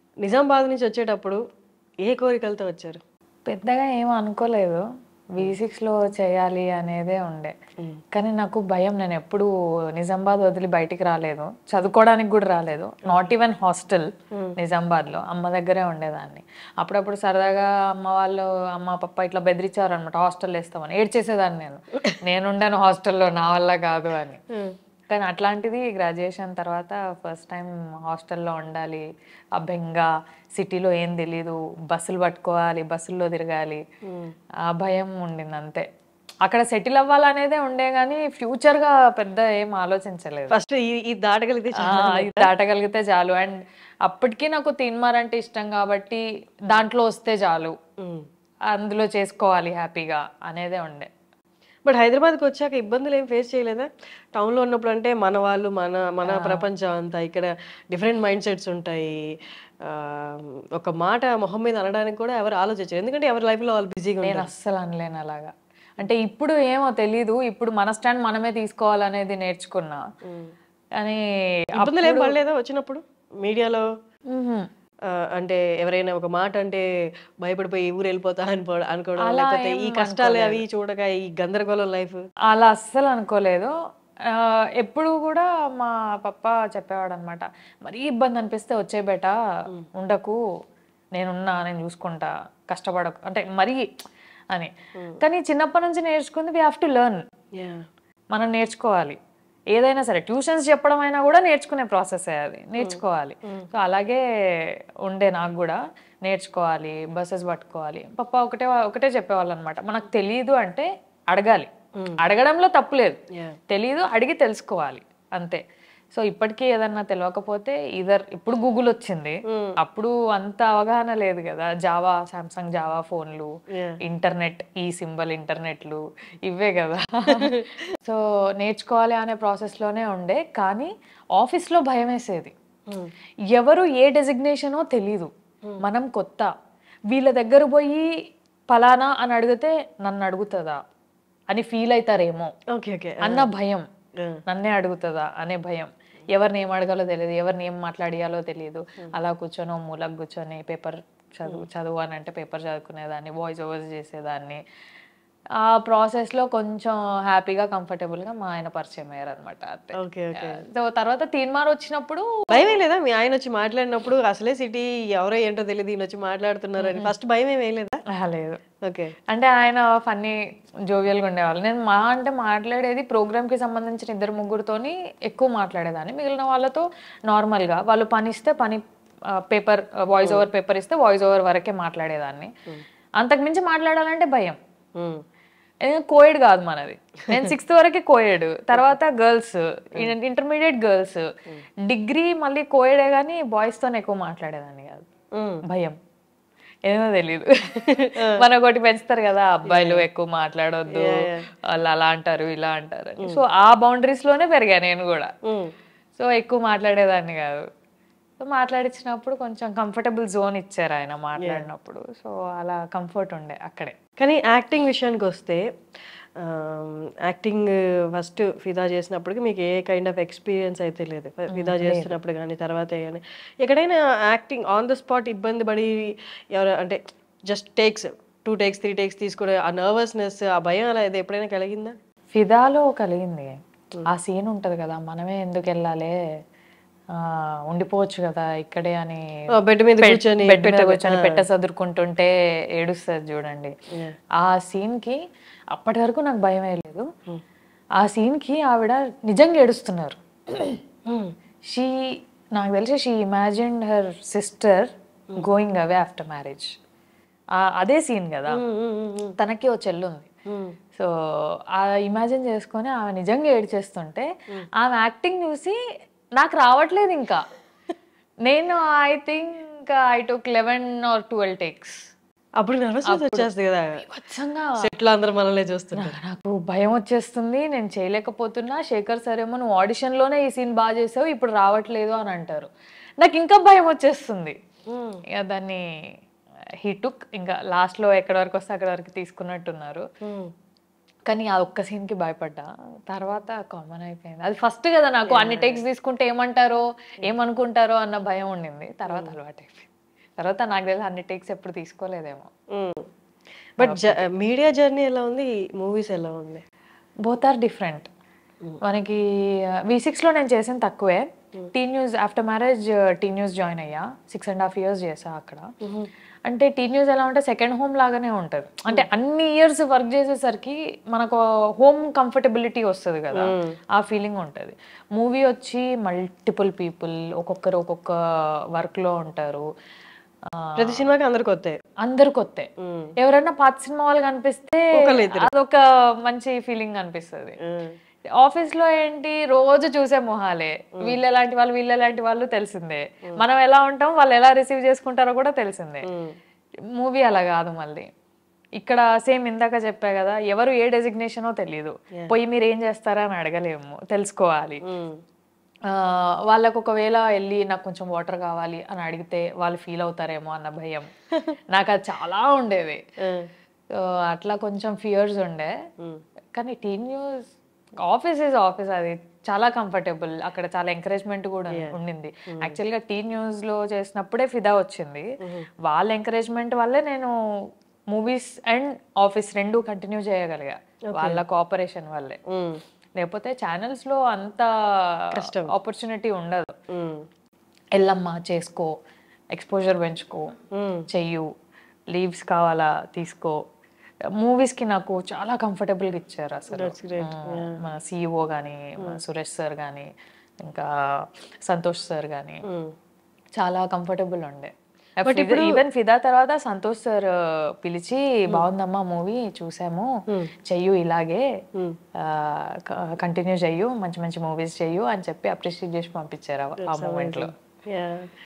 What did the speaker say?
నిజామాబాద్ నుంచి వచ్చేటప్పుడు ఏ కోరికలతో వచ్చారు పెద్దగా ఏం అనుకోలేదు వి లో చేయాలి అనేదే ఉండే కానీ నాకు భయం నేను ఎప్పుడు నిజామాబాద్ వదిలి బయటికి రాలేదు చదువుకోవడానికి కూడా రాలేదు నాట్ ఈవెన్ హాస్టల్ నిజామాబాద్లో అమ్మ దగ్గరే ఉండేదాన్ని అప్పుడప్పుడు సరదాగా అమ్మ వాళ్ళు అమ్మ పప్ప ఇట్లా బెదిరించారు అనమాట హాస్టల్ వేస్తామని ఏడ్చేసేదాన్ని నేను నేనుండాను హాస్టల్లో నా వల్ల కాదు అని కానీ అట్లాంటిది గ్రాడ్యుయేషన్ తర్వాత ఫస్ట్ టైం హాస్టల్లో ఉండాలి ఆ బెంగ సిటీలో ఏం తెలీదు బస్సులు పట్టుకోవాలి బస్సుల్లో తిరగాలి ఆ భయం ఉండింది అంతే అక్కడ సెటిల్ అవ్వాలనేదే ఉండే కానీ ఫ్యూచర్గా పెద్ద ఏం ఆలోచించలేదు ఫస్ట్ ఈ దాటగలిగితే ఆ, ఇది దాటగలిగితే చాలు అండ్ అప్పటికి నాకు తిన్మార్ అంటే ఇష్టం కాబట్టి దాంట్లో వస్తే చాలు అందులో చేసుకోవాలి హ్యాపీగా అనేదే ఉండే బట్ హైదరాబాద్కి వచ్చాక ఇబ్బందులు ఏం ఫేస్ చేయలేదా టౌన్లో ఉన్నప్పుడు అంటే మన వాళ్ళు మన మన ప్రపంచం అంతా ఇక్కడ డిఫరెంట్ మైండ్ సెట్స్ ఉంటాయి ఆ, ఒక మాట మొహం మీద అనడానికి కూడా ఎవరు ఆలోచించారు ఎందుకంటే ఎవరి లైఫ్లో వాళ్ళు బిజీగా నేను అస్సలు అనలేను అలాగా అంటే ఇప్పుడు ఏమో తెలీదు ఇప్పుడు మన స్టాండ్ మనమే తీసుకోవాలనేది నేర్చుకున్నా కానీ ఇబ్బందులు ఏం పడలేదా వచ్చినప్పుడు మీడియాలో మ్హూ. ఆ, అంటే ఎవరైనా ఒక మాట అంటే భయపడిపోయి ఊరు వెళ్ళిపోతా అనుకో అనుకోవడం లేకపోతే ఈ కష్టాలు అవి చూడక ఈ గందరగోళం లైఫ్ అలా అస్సలు అనుకోలేదు ఆ, ఎప్పుడు కూడా మా పప్ప చెప్పేవాడు అనమాట మరీ ఇబ్బంది అనిపిస్తే వచ్చే బేట ఉండకు నేనున్నా నేను చూసుకుంటా కష్టపడకు అంటే మరీ అని కానీ చిన్నప్పటి నుంచి నేర్చుకుంది వీ హ్యావ్ టు లెర్న్ మనం నేర్చుకోవాలి ఏదైనా సరే ట్యూషన్స్ చెప్పడం అయినా కూడా నేర్చుకునే ప్రాసెస్ అది నేర్చుకోవాలి సో అలాగే ఉండే నాకు కూడా నేర్చుకోవాలి బస్సెస్ పట్టుకోవాలి పప్ప ఒకటే ఒకటే చెప్పేవాళ్ళు అనమాట మనకు తెలియదు అంటే అడగాలి అడగడంలో తప్పులేదు Yeah. తెలీదు అడిగి తెలుసుకోవాలి అంతే సో ఇప్పటికీ ఏదన్నా తెలియకపోతే ఇదర్ ఇప్పుడు గూగుల్ వచ్చింది అప్పుడు అంత అవగాహన లేదు కదా జావా సామ్సంగ్ జావా ఫోన్లు Yeah. ఇంటర్నెట్ ఈ సింబల్ ఇంటర్నెట్లు ఇవే కదా సో నేర్చుకోవాలి అనే ప్రాసెస్లోనే ఉండే కానీ ఆఫీస్లో భయం వేసేది ఎవరు ఏ డెసిగ్నేషనో తెలీదు మనం కొత్త వీళ్ళ దగ్గర పోయి పలానా అని అడిగితే నన్ను అడుగుతుందా అని ఫీల్ అవుతారేమో ఓకే ఓకే అన్న భయం నన్నే అడుగుతుందా అనే భయం ఎవరిని ఏం అడగాలో తెలియదు ఎవరిని ఏం మాట్లాడియాలో తెలియదు అలా కూర్చొని ఓ మూలకు కూర్చొని పేపర్ చదువు చదువు అని అంటే పేపర్ చదువుకునేదాన్ని వాయిస్ ఓవర్స్ చేసేదాన్ని ఆ ప్రాసెస్లో కొంచెం హ్యాపీగా కంఫర్టబుల్గా మా ఆయన పరిచయం అయ్యారు అనమాట అంతే ఓకే ఓకే సో తర్వాత తీన్మార్ వచ్చినప్పుడు భయం లేదా మీ ఆయన వచ్చి మాట్లాడినప్పుడు అసలే సిటీ ఎవరో ఏంటో తెలియదు ఈయన వచ్చి మాట్లాడుతున్నారు అని ఫస్ట్ భయం ఏం వేయలేదా "ఆహా, లేదు ఓకే అంటే ఆయన ఫన్నీ జోవియల్గా ఉండేవాళ్ళు నేను మా అంటే మాట్లాడేది ప్రోగ్రామ్కి సంబంధించిన ఇద్దరు ముగ్గురుతోని ఎక్కువ మాట్లాడేదాన్ని మిగిలిన వాళ్ళతో నార్మల్గా వాళ్ళు పని ఇస్తే పని పేపర్ వాయిస్ ఓవర్ పేపర్ ఇస్తే వాయిస్ ఓవర్ వరకే మాట్లాడేదాన్ని అంతకు మించి మాట్లాడాలంటే భయం కోయిడ్ కాదు మనది నేను సిక్స్త్ వరకే కోయడ్ తర్వాత గర్ల్స్ ఇంటర్మీడియట్ గర్ల్స్ డిగ్రీ మళ్ళీ కోయడే కానీ బాయ్స్తో ఎక్కువ మాట్లాడేదాన్ని కాదు భయం ఏమో తెలీదు మన ఒకటి పెంచుతారు కదా అబ్బాయిలు ఎక్కువ మాట్లాడొద్దు వాళ్ళు అలా అంటారు ఇలా అంటారు అని సో ఆ బౌండరీస్ లోనే పెరిగా నేను కూడా సో ఎక్కువ మాట్లాడేదాన్ని కాదు సో మాట్లాడించినప్పుడు కొంచెం కంఫర్టబుల్ జోన్ ఇచ్చారు ఆయన మాట్లాడినప్పుడు సో అలా కంఫర్ట్ ఉండే అక్కడే కానీ యాక్టింగ్ విషయానికి వస్తే యాక్టింగ్ ఫస్ట్ ఫిదా చేసినప్పటికి మీకు ఏ కైండ్ ఆఫ్ ఎక్స్పీరియన్స్ అయితే లేదు ఫిదా చేస్తున్నప్పుడు కానీ తర్వాత కానీ ఎక్కడైనా యాక్టింగ్ ఆన్ ద స్పాట్ ఇబ్బంది పడి ఎవరు అంటే just takes two takes three takes తీసుకునే ఆ నర్వస్నెస్ ఆ భయం అలా ఇది ఎప్పుడైనా కలిగిందా ఫిదాలో కలిగింది ఆ సీన్ ఉంటది కదా మనమే ఎందుకు వెళ్ళాలి ఆ, ఉండిపోవచ్చు కదా ఇక్కడే అని బెడ్ మీద కూర్చొని బెడ్ మీద కూర్చొని పెట్ట సదురుకుంటుంటే ఏడుస్తుంది చూడండి ఆ సీన్ కి అప్పటి వరకు నాకు భయం లేదు ఆ సీన్ కి ఆవిడ నిజంగా ఏడుస్తున్నారు షీ నాకు తెలిసి she imagine her sister going away after marriage అదే సీన్ కదా తనకి ఓ చెల్లు ఉంది సో ఆ ఇమాజిన్ చేసుకొని ఆమె నిజంగా ఏడ్చేస్తుంటే ఆమె యాక్టింగ్ చూసి నాకు రావట్లేదు ఇంకా నేను I think I took eleven or twelve takes అప్పుడు నర్వస్నెస్ వచ్చేస్తుంది కదా వచ్చంగా సెట్లో అందరూ మనల్ని చూస్తున్నారు నాకు భయం వచ్చేస్తుంది నేను చేయలేకపోతున్నా శేఖర్ సర్ ఏమో నువ్వు ఆడిషన్లోనే ఈ సీన్ బాగా చేసావు ఇప్పుడు రావట్లేదు అని అంటారు నాకు ఇంకా భయం వచ్చేస్తుంది ఇక దాన్ని హీ టుక్ ఇంకా లాస్ట్లో ఎక్కడి వరకు వస్తే అక్కడి వరకు తీసుకున్నట్టున్నారు కానీ ఆ ఒక్క సీన్కి భయపడ్డా తర్వాత కామన్ అయిపోయింది అది ఫస్ట్ కదా నాకు అన్ని టేక్స్ తీసుకుంటే ఏమంటారో ఏమనుకుంటారో అన్న భయం ఉండింది తర్వాత అలవాటు అయిపోయింది తర్వాత నాకు తెలిసి అన్ని టేక్స్ ఎప్పుడు తీసుకోలేదేమో బట్ మీడియా జర్నీ ఎలా ఉంది మూవీస్ ఎలా ఉంది బోత్ ఆర్ డిఫరెంట్ మనకి వి లో నేను చేసింది తక్కువే T News after marriage T News join అయ్యా సిక్స్ అండ్ హాఫ్ ఇయర్స్ చేసా అక్కడ అంటే టీ న్యూస్ ఎలా ఉంటే సెకండ్ హోమ్ లాగానే ఉంటుంది అంటే అన్ని ఇయర్స్ వర్క్ చేసేసరికి మనకు హోమ్ కంఫర్టబిలిటీ వస్తుంది కదా ఆ ఫీలింగ్ ఉంటుంది మూవీ వచ్చి మల్టిపుల్ పీపుల్ ఒక్కొక్కరు ఒక్కొక్క వర్క్ లో ఉంటారు ఆ, ప్రతి సినిమాకి అందరికి వస్తాయి అందరు కొత్తే ఎవరైనా పాత సినిమా వాళ్ళు కనిపిస్తే అదొక మంచి ఫీలింగ్ అనిపిస్తుంది ఆఫీస్ లో ఏంటి రోజు చూసే మొహాలే వీళ్ళు ఎలాంటి వాళ్ళు వీళ్ళు ఎలాంటి వాళ్ళు తెలిసిందే మనం ఎలా ఉంటాం వాళ్ళు ఎలా రిసీవ్ చేసుకుంటారో కూడా తెలిసిందే మూవీ అలా కాదు మళ్ళీ ఇక్కడ సేమ్ ఇందాక చెప్పా కదా ఎవరు ఏ డెసిగ్నేషనో తెలియదు పోయి మీరు ఏం చేస్తారా అని అడగలేము తెలుసుకోవాలి ఆ, వాళ్ళకు ఒకవేళ వెళ్ళి నాకు కొంచెం వాటర్ కావాలి అని అడిగితే వాళ్ళు ఫీల్ అవుతారేమో అన్న భయం నాకు అది చాలా ఉండేది సో అట్లా కొంచెం ఫియర్స్ ఉండే కానీ T News office is office అది చాలా కంఫర్టబుల్ అక్కడ చాలా ఎంకరేజ్మెంట్ కూడా ఉండింది యాక్చువల్ గా టీ న్యూస్ లో చేసినప్పుడే ఫిదా వచ్చింది వాళ్ళ ఎంకరేజ్మెంట్ వల్లే నేను మూవీస్ అండ్ ఆఫీస్ రెండు కంటిన్యూ చేయగలిగా వాళ్ళ కోఆపరేషన్ వల్లే లేకపోతే ఛానల్స్ లో అంత ఆపర్చునిటీ ఉండదు ఎల్లమ్మా చేసుకో ఎక్స్పోజర్ పెంచుకో చెయ్యు లీవ్స్ కావాలా తీసుకో మూవీస్ కి నాకు చాలా కంఫర్టబుల్ గా ఇచ్చారు అసలు మ్మ్. మన సిఇఓ గానీ మన సురేష్ సార్ గానీ ఇంకా సంతోష్ సార్ గానీ చాలా కంఫర్టబుల్ ఉండే ఈవెన్ ఫిదా తర్వాత సంతోష్ సార్ పిలిచి బాగుందమ్మా మూవీ చూసాము చెయ్యు ఇలాగే కంటిన్యూ చెయ్యు మంచి మంచి మూవీస్ చెయ్యు అని చెప్పి అప్రిషియేట్ చేసి పంపించారు ఆ- ఆ మూమెంట్ లో Yeah.